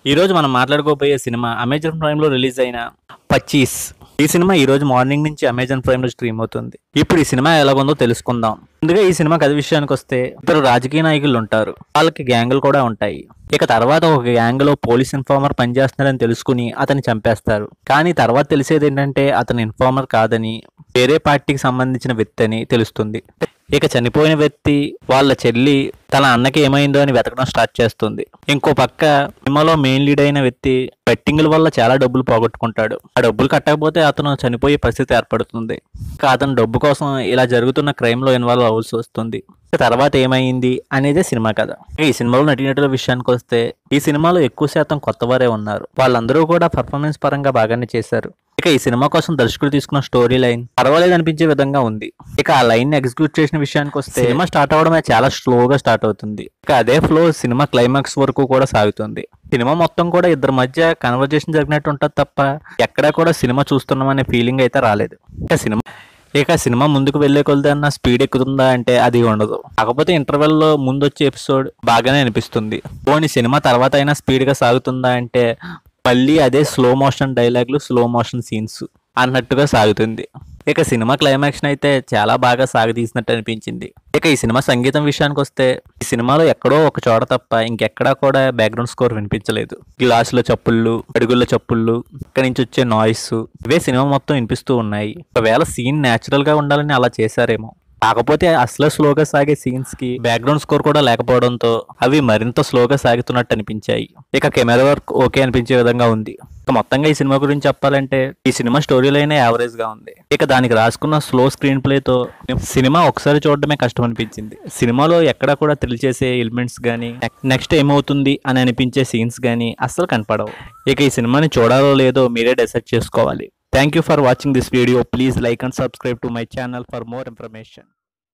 ఈ రోజు మనం మాట్లాడుకోబోయే సినిమా అమెజాన్ ప్రైమ్ లో రిలీజ్ అయిన పచ్చీస్ ఈ సినిమా ఈ రోజు మార్నింగ్ నుంచి అమెజాన్ ప్రైమ్ లో స్ట్రీమ్ అవుతుంది ఇప్పుడు ఈ సినిమా ఎలాగుందో తెలుసుకుందాం ముందుగా ఈ సినిమా కథ విషయానికి వస్తే ఇద్దరు రాజకీయ నాయకులు ఉంటారు వాళ్ళకి గ్యాంగులు కూడా ఉంటాయి ఇక తర్వాత ఒక గ్యాంగ్ లో పోలీస్ ఇన్ఫార్మర్ పనిచేస్తున్నారని తెలుసుకుని అతన్ని చంపేస్తారు కానీ తర్వాత తెలిసేది ఏంటంటే అతను ఇన్ఫార్మర్ కాదని వేరే పార్టీకి సంబంధించిన వ్యక్తి అని తెలుస్తుంది ఇక చనిపోయిన వ్యక్తి వాళ్ళ చెల్లి తన అన్నకి ఏమైందో అని వెతకడం స్టార్ట్ చేస్తుంది ఇంకో పక్క సినిమాలో మెయిన్ లీడ్ అయిన వ్యక్తి బెట్టింగ్ల వల్ల చాలా డబ్బులు పోగొట్టుకుంటాడు ఆ డబ్బులు కట్టకపోతే అతను చనిపోయే పరిస్థితి ఏర్పడుతుంది ఇంకా అతను డబ్బు కోసం ఇలా జరుగుతున్న క్రైమ్ లో ఇన్వాల్వ్ అవ్వాల్సి వస్తుంది ఇక తర్వాత ఏమైంది అనేదే సినిమా కథ ఇక ఈ సినిమాలో నటీనటుల విషయానికి వస్తే ఈ సినిమాలో ఎక్కువ శాతం కొత్త వారే ఉన్నారు వాళ్ళందరూ కూడా పర్ఫార్మెన్స్ పరంగా బాగానే చేశారు ఇక ఈ సినిమా కోసం దర్శకుడు తీసుకున్న స్టోరీ లైన్ పర్వాలేదు అనిపించే విధంగా ఉంది ఇక ఆ లైన్ ఎగ్జిక్యూట్ చేసిన విషయానికి వస్తే సినిమా స్టార్ట్ అవడమే చాలా స్లోగా స్టార్ట్ అవుతుంది ఇక అదే ఫ్లో సినిమా క్లైమాక్స్ వరకు కూడా సాగుతుంది సినిమా మొత్తం కూడా ఇద్దరి మధ్య కన్వర్జేషన్ జరిగినట్టు ఉంటుంది తప్ప ఎక్కడా కూడా సినిమా చూస్తున్నాం అనే ఫీలింగ్ అయితే రాలేదు ఇక సినిమా ఇక సినిమా ముందుకు వెళ్లే కొలది అన్న స్పీడ్ ఎక్కుతుందా అంటే అది ఉండదు కాకపోతే ఇంటర్వెల్ లో ముందు వచ్చే ఎపిసోడ్ బాగానే అనిపిస్తుంది పోనీ సినిమా తర్వాత అయినా స్పీడ్ గా సాగుతుందా అంటే మళ్ళీ అదే స్లో మోషన్ డైలాగులు స్లో మోషన్ సీన్స్ అన్నట్టుగా సాగుతుంది ఇక సినిమా క్లైమాక్స్ అయితే చాలా బాగా సాగదీసినట్టు అనిపించింది ఇక ఈ సినిమా సంగీతం విషయానికి వస్తే ఈ సినిమాలో ఎక్కడో ఒక చోట తప్ప ఇంకెక్కడా కూడా బ్యాక్గ్రౌండ్ స్కోర్ వినిపించలేదు గ్లాసుల చప్పుళ్ళు అడుగుల చప్పుళ్ళు ఇక్కడి నుంచి వచ్చే నాయిస్ ఇవే సినిమా మొత్తం వినిపిస్తూ ఉన్నాయి ఒకవేళ సీన్ న్యాచురల్ గా ఉండాలని అలా చేశారేమో కాకపోతే అసలు స్లోగా సాగే సీన్స్ కి బ్యాక్గ్రౌండ్ స్కోర్ కూడా లేకపోవడంతో అవి మరింత స్లోగా సాగుతున్నట్టు అనిపించాయి ఇక కెమెరా వర్క్ ఓకే అనిపించే విధంగా ఉంది ఇక మొత్తంగా ఈ సినిమా గురించి చెప్పాలంటే ఈ సినిమా స్టోరీ లైన్ యావరేజ్ గా ఉంది ఇక దానికి రాసుకున్న స్లో స్క్రీన్ ప్లే తో సినిమా ఒకసారి చూడడమే కష్టం అనిపించింది సినిమాలో ఎక్కడ కూడా థ్రిల్ చేసే ఎలిమెంట్స్ గానీ నెక్స్ట్ ఏమవుతుంది అని అనిపించే సీన్స్ గానీ అస్సలు కనపడవు ఇక ఈ సినిమాని చూడాలో లేదో మీరే డిసైడ్ చేసుకోవాలి thank you for watching this video please like and subscribe to my channel for more information